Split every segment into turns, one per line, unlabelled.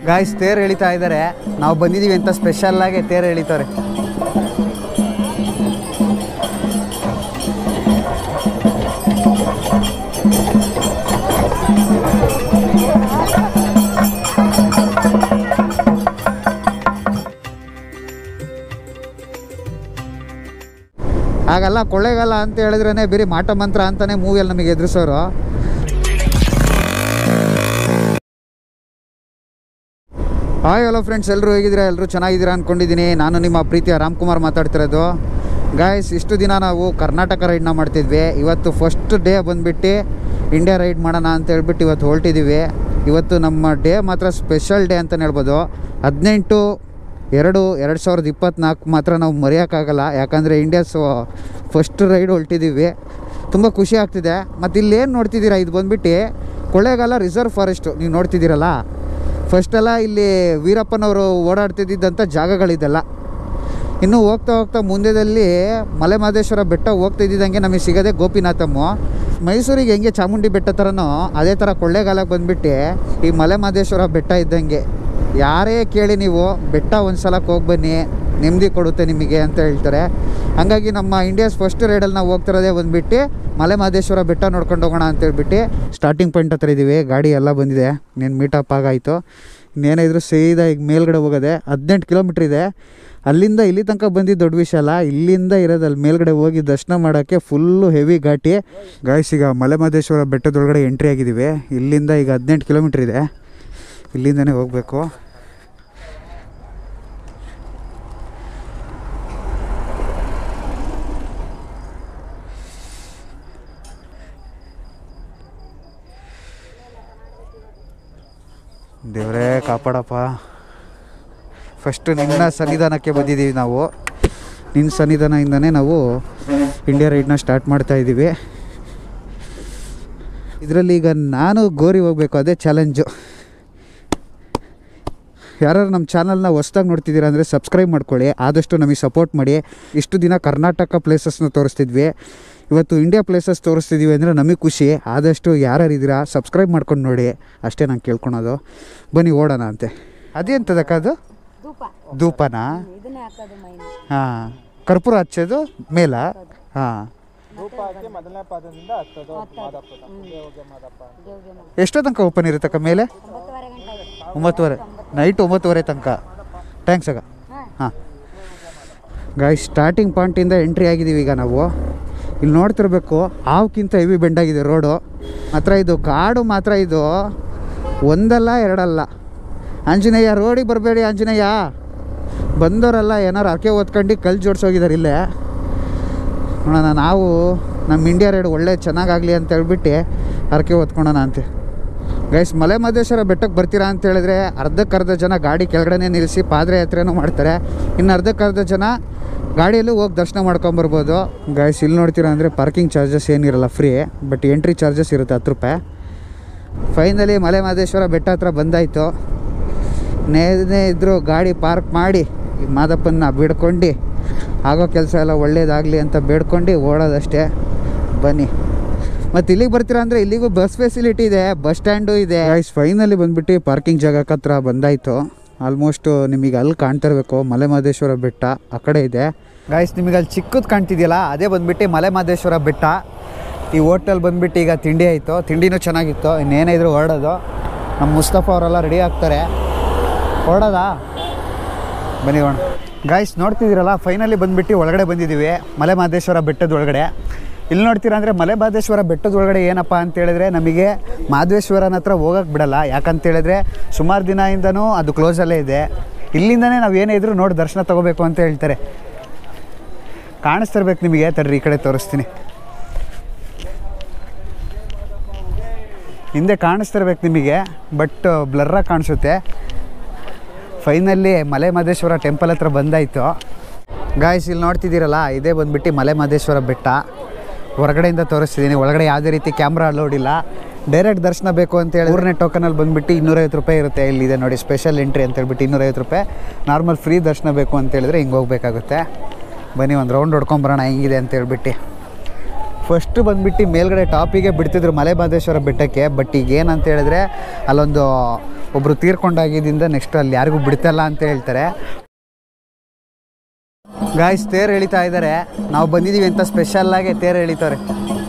Guys ತೇರು ಎಳಿತಾ ಇದ್ದಾರೆ ನಾವು ಬಂದಿದ್ದೀವಿ ಅಂತ ಸ್ಪೆಷಲ್ ಆಗಿ ತೇರು ಎಳಿತಾರೆ ಹಾಗಲ್ಲ ಕೊಳ್ಳೇಗಾಲ ಅಂತ ಹೇಳಿದ್ರೇ ಬರೀ ಮಾಟ ಮಂತ್ರ ಅಂತಾನೆ ಮೂವಿಯಲ್ಲಿ ನಮಗೆ ಎದುರಿಸೋರು ಹಾಯ್ ಹಲೋ ಫ್ರೆಂಡ್ಸ್ ಎಲ್ಲರೂ ಹೇಗಿದ್ದೀರಾ ಎಲ್ಲರೂ ಚೆನ್ನಾಗಿದ್ದೀರಾ ಅಂದ್ಕೊಂಡಿದ್ದೀನಿ ನಾನು ನಿಮ್ಮ ಪ್ರೀತಿಯ ರಾಮ್ಕುಮಾರ್ ಮಾತಾಡ್ತಿರೋದು ಗಾಯ್ಸ್ ಇಷ್ಟು ದಿನ ನಾವು ಕರ್ನಾಟಕ ರೈಡ್ನ ಮಾಡ್ತಿದ್ವಿ ಇವತ್ತು ಫಸ್ಟ್ ಡೇ ಬಂದುಬಿಟ್ಟು ಇಂಡಿಯಾ ರೈಡ್ ಮಾಡೋಣ ಅಂತ ಹೇಳ್ಬಿಟ್ಟು ಇವತ್ತು ಹೊರಟಿದ್ದೀವಿ ಇವತ್ತು ನಮ್ಮ ಡೇ ಮಾತ್ರ ಸ್ಪೆಷಲ್ ಡೇ ಅಂತಲೇ ಹೇಳ್ಬೋದು ಹದಿನೆಂಟು ಎರಡು ಎರಡು ಸಾವಿರದ ಇಪ್ಪತ್ತ್ನಾಲ್ಕು ಮಾತ್ರ ನಾವು ಮರೆಯೋಕ್ಕಾಗಲ್ಲ ಯಾಕಂದರೆ ಇಂಡಿಯಾಸ್ ಫಸ್ಟ್ ರೈಡ್ ಹೊರಟಿದ್ದೀವಿ ತುಂಬ ಖುಷಿ ಆಗ್ತಿದೆ ಮತ್ತು ಇಲ್ಲೇನು ನೋಡ್ತಿದ್ದೀರಾ ಇದು ಬಂದುಬಿಟ್ಟು ಕೊಳ್ಳೇಗಾಲ ರಿಸರ್ವ್ ಫಾರೆಸ್ಟು ನೀವು ನೋಡ್ತಿದ್ದೀರಲ್ಲ ಫಸ್ಟೆಲ್ಲ ಇಲ್ಲಿ ವೀರಪ್ಪನವರು ಓಡಾಡ್ತಿದ್ದಂಥ ಜಾಗಗಳಿದೆಲ್ಲ ಇನ್ನು ಹೋಗ್ತಾ ಹೋಗ್ತಾ ಮುಂದೆದಲ್ಲಿ ಮಲೆ ಮಹದೇಶ್ವರ ಬೆಟ್ಟ ಹೋಗ್ತಾ ಇದ್ದಿದ್ದಂಗೆ ನಮಗೆ ಸಿಗೋದೆ ಗೋಪಿನಾಥಮ್ಮ ಮೈಸೂರಿಗೆ ಹೆಂಗೆ ಚಾಮುಂಡಿ ಬೆಟ್ಟ ಥರನೋ ಅದೇ ಥರ ಕೊಳ್ಳೇಗಾಲಕ್ಕೆ ಬಂದುಬಿಟ್ಟು ಈ ಮಲೆ ಮಹದೇಶ್ವರ ಬೆಟ್ಟ ಇದ್ದಂಗೆ ಯಾರೇ ಕೇಳಿ ನೀವು ಬೆಟ್ಟ ಒಂದು ಸಲಕ್ಕೆ ಹೋಗಿ ಬನ್ನಿ ನೆಮ್ಮದಿ ಕೊಡುತ್ತೆ ನಿಮಗೆ ಅಂತ ಹೇಳ್ತಾರೆ ಹಂಗಾಗಿ ನಮ್ಮ ಇಂಡಿಯಾಸ್ ಫಸ್ಟ್ ರೈಡಲ್ಲಿ ನಾವು ಹೋಗ್ತಿರೋದೇ ಬಂದುಬಿಟ್ಟು ಮಲೆ ಮಹದೇಶ್ವರ ಬೆಟ್ಟ ನೋಡ್ಕೊಂಡು ಹೋಗೋಣ ಅಂತ ಹೇಳ್ಬಿಟ್ಟು ಸ್ಟಾರ್ಟಿಂಗ್ ಪಾಯಿಂಟ್ ಹತ್ರ ಇದ್ದೀವಿ ಗಾಡಿ ಎಲ್ಲ ಬಂದಿದೆ ಇನ್ನೇನು ಮೀಟಪ್ ಆಗಾಯಿತು ಇನ್ನೇನಿದ್ರು ಸೀದಾ ಈಗ ಮೇಲ್ಗಡೆ ಹೋಗೋದೆ ಹದಿನೆಂಟು ಕಿಲೋಮೀಟ್ರ್ ಇದೆ ಅಲ್ಲಿಂದ ಇಲ್ಲಿ ತನಕ ಬಂದಿದ್ದು ದೊಡ್ಡ ವಿಷಯ ಅಲ್ಲ ಇಲ್ಲಿಂದ ಇರೋದು ಅಲ್ಲಿ ಮೇಲ್ಗಡೆ ಹೋಗಿ ದರ್ಶನ ಮಾಡೋಕ್ಕೆ ಫುಲ್ಲು ಹೆವಿ ಘಾಟಿ ಗಾಯ್ಸ್ ಈಗ ಮಲೆ ಮಹದೇಶ್ವರ ಬೆಟ್ಟದೊಳಗಡೆ ಎಂಟ್ರಿ ಆಗಿದ್ದೀವಿ ಇಲ್ಲಿಂದ ಈಗ ಹದಿನೆಂಟು ಕಿಲೋಮೀಟ್ರ್ ಇದೆ ಇಲ್ಲಿಂದನೇ ಹೋಗಬೇಕು ದೇವರೇ ಕಾಪಾಡಪ್ಪ ಫಸ್ಟು ನಿನ್ನ ಸನ್ನಿಧಾನಕ್ಕೆ ಬಂದಿದ್ದೀವಿ ನಾವು ನಿನ್ನ ಸನ್ನಿಧಾನದಿಂದನೇ ನಾವು ಇಂಡಿಯಾ ರೈಡ್ನ ಸ್ಟಾರ್ಟ್ ಮಾಡ್ತಾ ಇದ್ದೀವಿ ಇದರಲ್ಲಿ ಈಗ ನಾನು ಗೋರಿ ಹೋಗಬೇಕು ಅದೇ ಚಾಲೆಂಜು ಯಾರು ನಮ್ಮ ಚಾನಲ್ನ ಹೊಸ್ದಾಗಿ ನೋಡ್ತಿದ್ದೀರಾ ಅಂದರೆ ಸಬ್ಸ್ಕ್ರೈಬ್ ಮಾಡ್ಕೊಳ್ಳಿ ಆದಷ್ಟು ನಮಗೆ ಸಪೋರ್ಟ್ ಮಾಡಿ ಇಷ್ಟು ದಿನ ಕರ್ನಾಟಕ ಪ್ಲೇಸಸ್ನ ತೋರಿಸ್ತಿದ್ವಿ ಇವತ್ತು ಇಂಡಿಯಾ ಪ್ಲೇಸಸ್ ತೋರಿಸ್ತಿದ್ದೀವಿ ಅಂದರೆ ನಮಗೆ ಖುಷಿ ಆದಷ್ಟು ಯಾರ್ಯಾರು ಇದ್ದೀರಾ ಸಬ್ಸ್ಕ್ರೈಬ್ ಮಾಡ್ಕೊಂಡು ನೋಡಿ ಅಷ್ಟೇ ನಾನು ಕೇಳ್ಕೊಳೋದು ಬನ್ನಿ ಓಡೋಣ ಅಂತೆ ಅದೆಂತದಕ್ಕ ಅದು
ಧೂಪ
ಧೂಪನಾ
ಇದನ್ನೇ ಹಾಕೋದು ಮೈನ್
ಹಾಂ ಕರ್ಪೂರ ಹಚ್ಚೋದು ಮೇಲ ಹಾಂ
ದೇವ್ಗೆ
ಎಷ್ಟೋ ತನಕ ಓಪನ್ ಇರುತ್ತಕ್ಕ ಮೇಲೆ
ಒಂಬತ್ತುವರೆ ಗಂಟೆ ಆಗುತ್ತೆ
ಒಂಬತ್ತುವರೆ ನೈಟ್ ಒಂಬತ್ತುವರೆ ತನಕ ಥ್ಯಾಂಕ್ಸ್ ಅಕ್ಕ
ಹಾಂ
ಹಾಂ ಗಾಯ್ ಸ್ಟಾರ್ಟಿಂಗ್ ಪಾಯಿಂಟಿಂದ ಎಂಟ್ರಿ ಆಗಿದ್ದೀವಿ ಈಗ ನಾವು ಇಲ್ಲಿ ನೋಡ್ತಿರ್ಬೇಕು ಹಾವ್ಕಿಂತ ಹೆವಿ ಬೆಂಡಾಗಿದೆ ರೋಡು ಮಾತ್ರ ಇದು ಕಾಡು ಮಾತ್ರ ಇದು ಒಂದಲ್ಲ ಎರಡಲ್ಲ ಆಂಜನೇಯ ರೋಡಿಗೆ ಬರಬೇಡಿ ಆಂಜನೇಯ ಬಂದವರೆಲ್ಲ ಏನಾರು ಅರ್ಕೆ ಓದ್ಕೊಂಡು ಕಲ್ಲು ಜೋಡ್ಸೋಗಿದ್ದಾರೆ ಇಲ್ಲೇ ನೋಡೋಣ ನಾವು ನಮ್ಮ ಇಂಡಿಯಾ ರೈಡ್ ಒಳ್ಳೆ ಚೆನ್ನಾಗಾಗಲಿ ಅಂತ ಹೇಳ್ಬಿಟ್ಟು ಹರಕೆ ಹೊತ್ಕೊಳೋಣ ಅಂತೆ ಗೈಸ್ ಮಲೆ ಮಹದೇಶ್ವರ ಬೆಟ್ಟಕ್ಕೆ ಬರ್ತೀರಾ ಅಂತ ಹೇಳಿದ್ರೆ ಅರ್ಧಕ್ಕರ್ಧ ಜನ ಗಾಡಿ ಕೆಳಗಡೆನೇ ನಿಲ್ಲಿಸಿ ಪಾದಯಾತ್ರೆನೂ ಮಾಡ್ತಾರೆ ಇನ್ನು ಅರ್ಧಕ್ಕರ್ಧ ಜನ ಗಾಡಿಯಲ್ಲೂ ಹೋಗಿ ದರ್ಶನ ಮಾಡ್ಕೊಂಬರ್ಬೋದು ಗೈಸ್ ಇಲ್ಲಿ ನೋಡ್ತೀರಾ ಅಂದರೆ ಪಾರ್ಕಿಂಗ್ ಚಾರ್ಜಸ್ ಏನಿರಲ್ಲ ಫ್ರೀ ಬಟ್ ಎಂಟ್ರಿ ಚಾರ್ಜಸ್ ಇರುತ್ತೆ ಹತ್ತು ರೂಪಾಯಿ ಫೈನಲಿ ಮಲೆ ಮಹದೇಶ್ವರ ಬೆಟ್ಟ ಹತ್ರ ಬಂದಾಯಿತು ನೇರನೇ ಇದ್ದರೂ ಗಾಡಿ ಪಾರ್ಕ್ ಮಾಡಿ ಈ ಮಾದಪ್ಪನ್ನ ಬಿಡ್ಕೊಂಡು ಆಗೋ ಕೆಲಸ ಎಲ್ಲ ಒಳ್ಳೇದಾಗಲಿ ಅಂತ ಬೇಡ್ಕೊಂಡು ಓಡೋದಷ್ಟೇ ಬನ್ನಿ ಮತ್ತು ಇಲ್ಲಿಗೆ ಬರ್ತೀರಾ ಅಂದರೆ ಇಲ್ಲಿಗೂ ಬಸ್ ಫೆಸಿಲಿಟಿ ಇದೆ ಬಸ್ ಸ್ಟ್ಯಾಂಡು ಇದೆ ಗೈಸ್ ಫೈನಲಿ ಬಂದ್ಬಿಟ್ಟು ಪಾರ್ಕಿಂಗ್ ಜಾಗಕ್ಕೆ ಹತ್ರ ಬಂದಾಯಿತು ಆಲ್ಮೋಸ್ಟ್ ನಿಮಗೆ ಅಲ್ಲಿ ಕಾಣ್ತಾ ಇರಬೇಕು ಮಲೆ ಮಹದೇಶ್ವರ ಬೆಟ್ಟ ಆ ಕಡೆ ಇದೆ ಗಾಯ್ಸ್ ನಿಮಗೆ ಅಲ್ಲಿ ಚಿಕ್ಕದು ಕಾಣ್ತಿದೆಯಲ್ಲ ಅದೇ ಬಂದ್ಬಿಟ್ಟು ಮಲೆ ಮಹದೇಶ್ವರ ಬೆಟ್ಟ ಈ ಹೋಟೆಲ್ ಬಂದ್ಬಿಟ್ಟು ಈಗ ತಿಂಡಿ ಆಯಿತು ತಿಂಡಿನೂ ಚೆನ್ನಾಗಿತ್ತು ಇನ್ನೇನಿದ್ರು ಹೊರಡೋದು ನಮ್ಮ ಮುಸ್ತಫಾ ಅವರೆಲ್ಲ ರೆಡಿ ಆಗ್ತಾರೆ ಹೊರಡೋದಾ ಬನ್ನಿ ಹೋಣ ಗಾಯ್ಸ್ ನೋಡ್ತಿದ್ದೀರಲ್ಲ ಫೈನಲಿ ಬಂದ್ಬಿಟ್ಟು ಒಳಗಡೆ ಬಂದಿದ್ದೀವಿ ಮಲೆ ಮಹದೇಶ್ವರ ಬೆಟ್ಟದ ಒಳಗಡೆ ಇಲ್ಲಿ ನೋಡ್ತೀರಾ ಅಂದರೆ ಮಲೆ ಮಹದೇಶ್ವರ ಬೆಟ್ಟದ ಒಳಗಡೆ ಏನಪ್ಪ ಅಂತ ಹೇಳಿದ್ರೆ ನಮಗೆ ಮಹದೇಶ್ವರನ ಹತ್ರ ಹೋಗಕ್ಕೆ ಬಿಡಲ್ಲ ಯಾಕಂತ ಹೇಳಿದ್ರೆ ಸುಮಾರು ದಿನದಿಂದನೂ ಅದು ಕ್ಲೋಸಲ್ಲೇ ಇದೆ ಇಲ್ಲಿಂದನೇ ನಾವು ಏನೇ ಇದ್ರೂ ನೋಡಿ ದರ್ಶನ ತಗೋಬೇಕು ಅಂತ ಹೇಳ್ತಾರೆ ಕಾಣಿಸ್ತಿರ್ಬೇಕು ನಿಮಗೆ ತಡ್ರಿ ಈ ಕಡೆ ತೋರಿಸ್ತೀನಿ ಹಿಂದೆ ಕಾಣಿಸ್ತಿರ್ಬೇಕು ನಿಮಗೆ ಬಟ್ ಬ್ಲರ್ರಾಗಿ ಕಾಣಿಸುತ್ತೆ ಫೈನಲ್ಲಿ ಮಲೆ ಮಹದೇಶ್ವರ ಟೆಂಪಲ್ ಹತ್ರ ಬಂದಾಯಿತು ಗಾಯ್ಸ್ ಇಲ್ಲಿ ನೋಡ್ತಿದ್ದೀರಲ್ಲ ಇದೇ ಬಂದ್ಬಿಟ್ಟು ಮಲೆ ಮಹದೇಶ್ವರ ಬೆಟ್ಟ ಹೊರಗಡೆಯಿಂದ ತೋರಿಸ್ತಿದ್ದೀನಿ ಒಳಗಡೆ ಯಾವುದೇ ರೀತಿ ಕ್ಯಾಮ್ರಾ ಅಲೋಡ್ ಇಲ್ಲ ಡೈರೆಕ್ಟ್ ದರ್ಶನ ಬೇಕು ಅಂತ ಹೇಳಿ ಮೂರನೇ ಟೋಕನಲ್ಲಿ ಬಂದ್ಬಿಟ್ಟು ಇನ್ನೂರೈವತ್ತು ರೂಪಾಯಿ ಇರುತ್ತೆ ಇಲ್ಲಿದೆ ನೋಡಿ ಸ್ಪೆಷಲ್ ಎಂಟ್ರಿ ಅಂತ ಹೇಳ್ಬಿಟ್ಟು ಇನ್ನೂರೈವತ್ತು ರೂಪಾಯಿ ನಾರ್ಮಲ್ ಫ್ರೀ ದರ್ಶನ ಬೇಕು ಅಂತ ಹೇಳಿದ್ರೆ ಹಿಂಗೆ ಹೋಗ್ಬೇಕಾಗುತ್ತೆ ಬನ್ನಿ ಒಂದು ರೌಂಡ್ ಹೊಡ್ಕೊಂಬರೋಣ ಹೆಂಗಿದೆ ಅಂತ ಹೇಳ್ಬಿಟ್ಟು ಫಸ್ಟ್ ಬಂದ್ಬಿಟ್ಟು ಮೇಲ್ಗಡೆ ಟಾಪಿಗೆ ಬಿಡ್ತಿದ್ರು ಮಲೆ ಮಹದೇಶ್ವರ ಬೆಟ್ಟಕ್ಕೆ ಬಟ್ ಈಗ ಏನಂತ ಹೇಳಿದ್ರೆ ಅಲ್ಲೊಂದು ಒಬ್ಬರು ತೀರ್ಕೊಂಡಾಗಿದ್ದರಿಂದ ನೆಕ್ಸ್ಟ್ ಅಲ್ಲಿ ಯಾರಿಗೂ ಬಿಡ್ತಲ್ಲ ಅಂತ ಹೇಳ್ತಾರೆ ಗಾಯ್ಸ್ ತೇರು ಎಳಿತಾ ಇದ್ದಾರೆ ನಾವು ಬಂದಿದ್ದೀವಿ ಅಂತ ಸ್ಪೆಷಲ್ಲಾಗಿ ತೇರು ಎಳಿತಾರೆ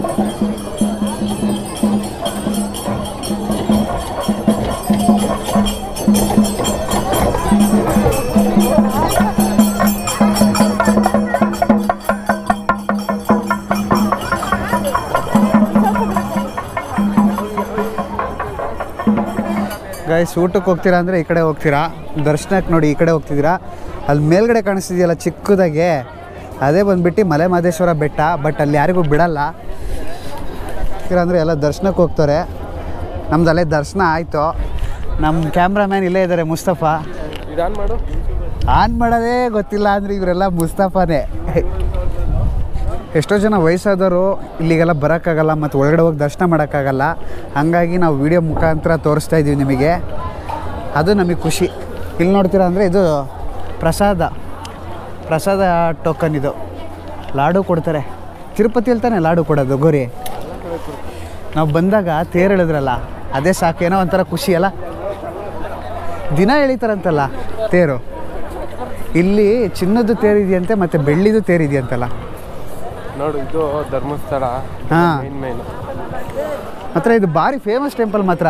ಗಾಯ್ಸ್ ಊಟಕ್ಕೆ ಹೋಗ್ತೀರಾ ಅಂದರೆ ಈ ಕಡೆ ಹೋಗ್ತೀರಾ ದರ್ಶನಕ್ಕೆ ನೋಡಿ ಈ ಕಡೆ ಹೋಗ್ತಿದ್ದೀರಾ ಅಲ್ಲಿ ಮೇಲ್ಗಡೆ ಕಾಣಿಸ್ತಿದೆಯಲ್ಲ ಚಿಕ್ಕದಾಗೆ ಅದೇ ಬಂದ್ಬಿಟ್ಟು ಮಲೆ ಮಹದೇಶ್ವರ ಬೆಟ್ಟ ಬಟ್ ಅಲ್ಲಿ ಯಾರಿಗೂ ಬಿಡಲ್ಲ ಹೋಗ್ತೀರಾ ಅಂದರೆ ಎಲ್ಲ ದರ್ಶನಕ್ಕೆ ಹೋಗ್ತಾರೆ ನಮ್ದು ಅಲ್ಲೇ ದರ್ಶನ ಆಯಿತು ನಮ್ಮ ಕ್ಯಾಮ್ರಾಮ್ಯಾನ್ ಇಲ್ಲೇ ಇದ್ದಾರೆ ಮುಸ್ತಫಾ
ಇದಾನ್ ಮಾಡು
ಆನ್ ಮಾಡೋದೇ ಗೊತ್ತಿಲ್ಲ ಅಂದರೆ ಇವರೆಲ್ಲ ಮುಸ್ತಫಾನೇ ಎಷ್ಟೋ ಜನ ವಯಸ್ಸಾದವರು ಇಲ್ಲಿಗೆಲ್ಲ ಬರೋಕ್ಕಾಗಲ್ಲ ಮತ್ತು ಒಳಗಡೆ ಹೋಗಿ ದರ್ಶನ ಮಾಡೋಕ್ಕಾಗಲ್ಲ ಹಾಗಾಗಿ ನಾವು ವಿಡಿಯೋ ಮುಖಾಂತರ ತೋರಿಸ್ತಾ ಇದ್ದೀವಿ ನಿಮಗೆ ಅದು ನಮಗೆ ಖುಷಿ ಇಲ್ಲಿ ನೋಡ್ತೀರಾ ಅಂದರೆ ಇದು ಪ್ರಸಾದ ಪ್ರಸಾದ ಟೋಕನ್ ಇದು ಲಾಡು ಕೊಡ್ತಾರೆ ತಿರುಪತಿಯಲ್ಲಿ ತಾನೇ ಲಾಡು ಕೊಡೋದು ಗೋರಿ ನಾವು ಬಂದಾಗ ತೇರು ಎಳೆದ್ರಲ್ಲ ಅದೇ ಸಾಕು ಏನೋ ಒಂಥರ ಖುಷಿ ಅಲ್ಲ ದಿನ ಎಳಿತಾರಂತಲ್ಲ ತೇರು ಇಲ್ಲಿ ಚಿನ್ನದ ತೇರು ಇದೆಯಂತೆ ಮತ್ತು ಬೆಳ್ಳಿದು ತೇರು ಇದೆಯಂತಲ್ಲ
ನೋಡು ಇದು ಧರ್ಮಸ್ಥಳ
ಹಾ.
ಮೇನ್ ಮೇನ್
ಮಾತ್ರ ಇದು ಭಾರಿ ಫೇಮಸ್ ಟೆಂಪಲ್ ಮಾತ್ರ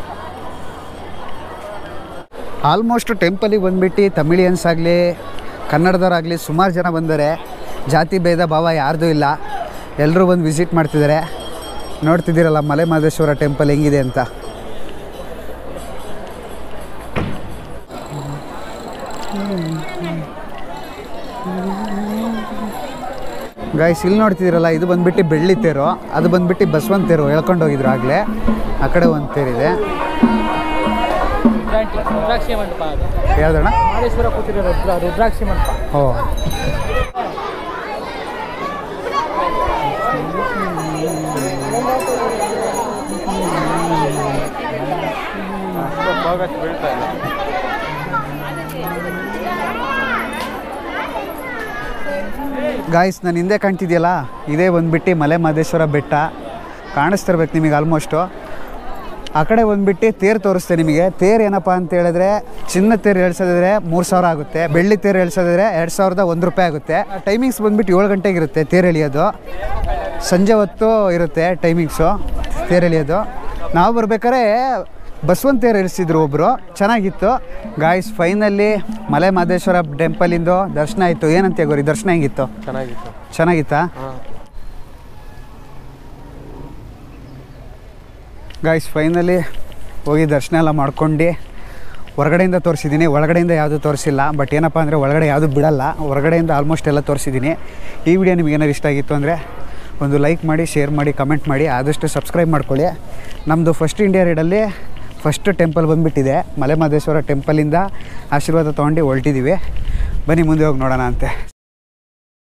ಆಲ್ಮೋಸ್ಟ್ ಟೆಂಪಲಿಗೆ ಬಂದ್ಬಿಟ್ಟು ತಮಿಳಿಯನ್ಸ್ ಆಗಲಿ ಕನ್ನಡದವರಾಗಲಿ ಸುಮಾರು ಜನ ಬಂದರೆ ಜಾತಿ ಭೇದ ಭಾವ ಯಾರ್ದೂ ಇಲ್ಲ ಎಲ್ಲರೂ ಬಂದು ವಿಸಿಟ್ ಮಾಡ್ತಿದ್ದಾರೆ ನೋಡ್ತಿದ್ದೀರಲ್ಲ ಮಲೆ ಮಹದೇಶ್ವರ ಟೆಂಪಲ್ ಹೆಂಗಿದೆ ಅಂತ ಗಾಯ್ಸ್ ಇಲ್ಲಿ ನೋಡ್ತಿದ್ದೀರಲ್ಲ ಇದು ಬಂದ್ಬಿಟ್ಟು ಬೆಳ್ಳಿ ತೇರು ಅದು ಬಂದ್ಬಿಟ್ಟು ಬಸವನ್ ತೇರು ಹೇಳ್ಕೊಂಡು ಹೋಗಿದ್ರು ಆಗಲೇ ಆ ಕಡೆ ಒಂದು ತೇರಿದೆ
ರುದ್ರಾಕ್ಷಿ ಮಂಟಪ ಅದು
ಯಾವ್ದಣ್ಣ
ಮಹದೇಶ್ವರ ಕೂತಿರೋ ರುದ್ರ ರುದ್ರಾಕ್ಷಿ ಮಂಟಪ
ಓ
ಹೋಗಕ್ಕೆ ಬೀಳ್ತಾ ಇಲ್ಲ
ಗಾಯ್ಸ್ ನಾನು ಹಿಂದೆ ಕಾಣ್ತಿದ್ಯಲ್ಲ ಇದೇ ಬಂದ್ಬಿಟ್ಟು ಮಲೆ ಮಹದೇಶ್ವರ ಬೆಟ್ಟ ಕಾಣಿಸ್ತಿರ್ಬೇಕು ನಿಮಗೆ ಆಲ್ಮೋಸ್ಟು ಆ ಕಡೆ ಬಂದ್ಬಿಟ್ಟು ತೇರು ತೋರಿಸ್ತೆ ನಿಮಗೆ ತೇರು ಏನಪ್ಪ ಅಂತ ಹೇಳಿದ್ರೆ ಚಿನ್ನ ತೇರು ಎಳ್ಸೋದಿದ್ರೆ ಮೂರು ಸಾವಿರ ಆಗುತ್ತೆ ಬೆಳ್ಳಿ ತೇರು ಎಳ್ಸೋದಿದ್ರೆ ಎರಡು ಸಾವಿರದ ಒಂದು ರೂಪಾಯಿ ಆಗುತ್ತೆ ಟೈಮಿಂಗ್ಸ್ ಬಂದ್ಬಿಟ್ಟು ಏಳು ಗಂಟೆಗೆ ಇರುತ್ತೆ ತೇರು ಎಳಿಯೋದು ಸಂಜೆ ಹೊತ್ತು ಇರುತ್ತೆ ಟೈಮಿಂಗ್ಸು ತೇರು ಎಳಿಯೋದು ನಾವು ಬರ್ಬೇಕಾದ್ರೆ ಬಸವನ್ ತೇರು ಇಳಿಸಿದ್ರು ಒಬ್ಬರು ಚೆನ್ನಾಗಿತ್ತು ಗಾಯ್ಸ್ ಫೈನಲ್ಲಿ ಮಲೆ ಮಹದೇಶ್ವರ ಟೆಂಪಲಿಂದು ದರ್ಶನ ಆಯಿತು ಏನಂತ ಗೋರಿ ದರ್ಶನ ಹೆಂಗಿತ್ತು
ಚೆನ್ನಾಗಿತ್ತು
ಚೆನ್ನಾಗಿತ್ತಾ
ಹಾಂ
ಗಾಯ್ಸ್ ಫೈನಲಿ ಹೋಗಿ ದರ್ಶನ ಎಲ್ಲ ಮಾಡ್ಕೊಂಡು ಹೊರಗಡೆಯಿಂದ ತೋರಿಸಿದ್ದೀನಿ ಒಳಗಡೆಯಿಂದ ಯಾವುದೂ ತೋರಿಸಿಲ್ಲ ಬಟ್ ಏನಪ್ಪ ಅಂದರೆ ಒಳಗಡೆ ಯಾವುದೂ ಬಿಡಲ್ಲ ಹೊರಗಡೆಯಿಂದ ಆಲ್ಮೋಸ್ಟ್ ಎಲ್ಲ ತೋರಿಸಿದ್ದೀನಿ ಈ ವಿಡಿಯೋ ನಿಮ್ಗೆ ಏನಾದ್ರು ಇಷ್ಟ ಆಗಿತ್ತು ಅಂದರೆ ಒಂದು ಲೈಕ್ ಮಾಡಿ ಶೇರ್ ಮಾಡಿ ಕಮೆಂಟ್ ಮಾಡಿ ಆದಷ್ಟು ಸಬ್ಸ್ಕ್ರೈಬ್ ಮಾಡ್ಕೊಳ್ಳಿ ನಮ್ಮದು ಫಸ್ಟ್ ಇಂಡಿಯಾ ರೈಡಲ್ಲಿ ಫಸ್ಟ್ ಟೆಂಪಲ್ ಬಂದುಬಿಟ್ಟಿದೆ ಮಲೆ ಮಹದೇಶ್ವರ ಟೆಂಪಲಿಂದ ಆಶೀರ್ವಾದ ತೊಗೊಂಡು ಹೊರಟಿದ್ದೀವಿ ಬನ್ನಿ ಮುಂದೆ ಹೋಗಿ ನೋಡೋಣ ಅಂತೆ